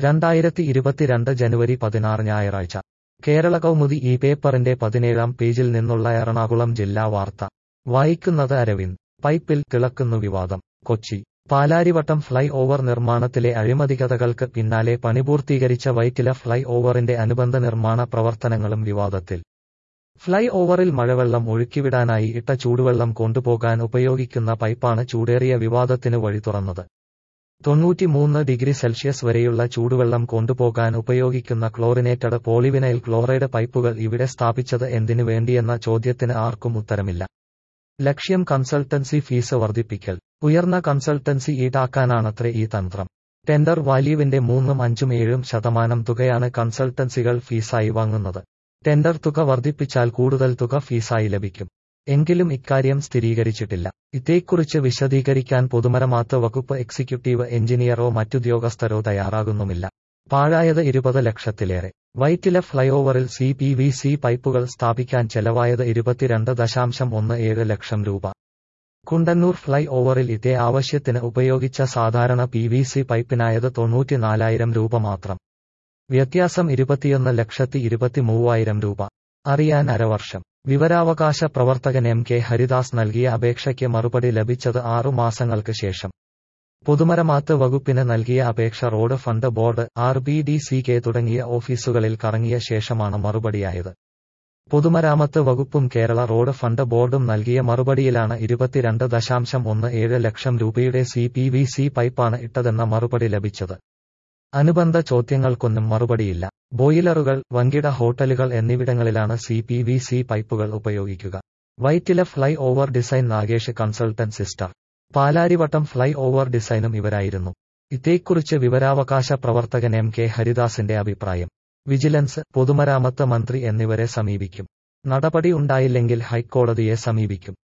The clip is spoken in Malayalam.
രണ്ടായിരത്തി ഇരുപത്തിരണ്ട് ജനുവരി പതിനാറ് ഞായറാഴ്ച കേരള കൗമുദി ഈ പേപ്പറിന്റെ പതിനേഴാം പേജിൽ നിന്നുള്ള എറണാകുളം ജില്ലാ വാർത്ത വായിക്കുന്നത് അരവിന്ദ് പൈപ്പിൽ തിളക്കുന്നു വിവാദം കൊച്ചി പാലാരിവട്ടം ഫ്ലൈ ഓവർ നിർമ്മാണത്തിലെ അഴിമതികഥകൾക്ക് പിന്നാലെ പണിപൂർത്തീകരിച്ച വൈറ്റില ഫ്ലൈ ഓവറിന്റെ അനുബന്ധ നിർമ്മാണ പ്രവർത്തനങ്ങളും വിവാദത്തിൽ ഫ്ലൈ ഓവറിൽ മഴവെള്ളം ഒഴുക്കിവിടാനായി ഇട്ട ചൂടുവെള്ളം കൊണ്ടുപോകാൻ ഉപയോഗിക്കുന്ന പൈപ്പാണ് ചൂടേറിയ വിവാദത്തിന് വഴി തുറന്നത് തൊണ്ണൂറ്റിമൂന്ന് ഡിഗ്രി സെൽഷ്യസ് വരെയുള്ള ചൂടുവെള്ളം കൊണ്ടുപോകാൻ ഉപയോഗിക്കുന്ന ക്ലോറിനേറ്റഡ് പോളിവിനൈൽ ക്ലോറൈഡ് പൈപ്പുകൾ ഇവിടെ സ്ഥാപിച്ചത് എന്തിനു വേണ്ടിയെന്ന ചോദ്യത്തിന് ആർക്കും ഉത്തരമില്ല ലക്ഷ്യം കൺസൾട്ടൻസി ഫീസ് വർദ്ധിപ്പിക്കൽ ഉയർന്ന കൺസൾട്ടൻസി ഈടാക്കാനാണത്രേ ഈ തന്ത്രം ടെൻഡർ വാല്യൂവിന്റെ മൂന്നും അഞ്ചും ഏഴും ശതമാനം തുകയാണ് കൺസൾട്ടൻസികൾ ഫീസായി വാങ്ങുന്നത് ടെൻഡർ തുക വർദ്ധിപ്പിച്ചാൽ കൂടുതൽ തുക ഫീസായി ലഭിക്കും എങ്കിലും ഇക്കാര്യം സ്ഥിരീകരിച്ചിട്ടില്ല ഇതേക്കുറിച്ച് വിശദീകരിക്കാൻ പൊതുമരാമത്ത് വകുപ്പ് എക്സിക്യൂട്ടീവ് എഞ്ചിനീയറോ മറ്റുദ്യോഗസ്ഥരോ തയ്യാറാകുന്നുമില്ല പാഴായത് ഇരുപത് ലക്ഷത്തിലേറെ വൈറ്റില ഫ്ലൈഓവറിൽ സി പി വി സി പൈപ്പുകൾ സ്ഥാപിക്കാൻ ചെലവായത് ഇരുപത്തിരണ്ട് ദശാംശം ഒന്ന് ഏഴ് ലക്ഷം രൂപ കുണ്ടന്നൂർ ഫ്ലൈ ഓവറിൽ ഇതേ ആവശ്യത്തിന് ഉപയോഗിച്ച സാധാരണ പി വി സി പൈപ്പിനായത് തൊണ്ണൂറ്റിനാലായിരം രൂപ മാത്രം വ്യത്യാസം ഇരുപത്തിയൊന്ന് ലക്ഷത്തി ഇരുപത്തിമൂവായിരം രൂപ അറിയാൻ അരവർഷം വിവരാവകാശ പ്രവർത്തകൻ എം കെ ഹരിദാസ് നൽകിയ അപേക്ഷയ്ക്ക് മറുപടി ലഭിച്ചത് ആറു മാസങ്ങൾക്ക് ശേഷം പൊതുമരമാത്ത് വകുപ്പിന് നൽകിയ അപേക്ഷ road fund board R B D C K തുടങ്ങിയ ഓഫീസുകളിൽ കറങ്ങിയ ശേഷമാണ് മറുപടിയായത് പൊതുമരാമത്ത് വകുപ്പും കേരള റോഡ് ഫണ്ട് ബോർഡും നൽകിയ മറുപടിയിലാണ് ഇരുപത്തിരണ്ട് ദശാംശം ഒന്ന് ഏഴ് ലക്ഷം രൂപയുടെ സി പി വി സി പൈപ്പാണ് ഇട്ടതെന്ന മറുപടി ലഭിച്ചത് അനുബന്ധ ചോദ്യങ്ങൾക്കൊന്നും മറുപടിയില്ല ബോയിലറുകൾ വൻകിട ഹോട്ടലുകൾ എന്നിവിടങ്ങളിലാണ് സി പി വി സി പൈപ്പുകൾ ഉപയോഗിക്കുക Vyttila fly over design Nagesh consultant sister Palarivattom fly over ഡിസൈനും ഇവരായിരുന്നു ഇതേക്കുറിച്ച് വിവരാവകാശ പ്രവർത്തകൻ എം കെ ഹരിദാസിന്റെ അഭിപ്രായം വിജിലൻസ് പൊതുമരാമത്ത് മന്ത്രി എന്നിവരെ സമീപിക്കും നടപടി ഉണ്ടായില്ലെങ്കിൽ ഹൈക്കോടതിയെ സമീപിക്കും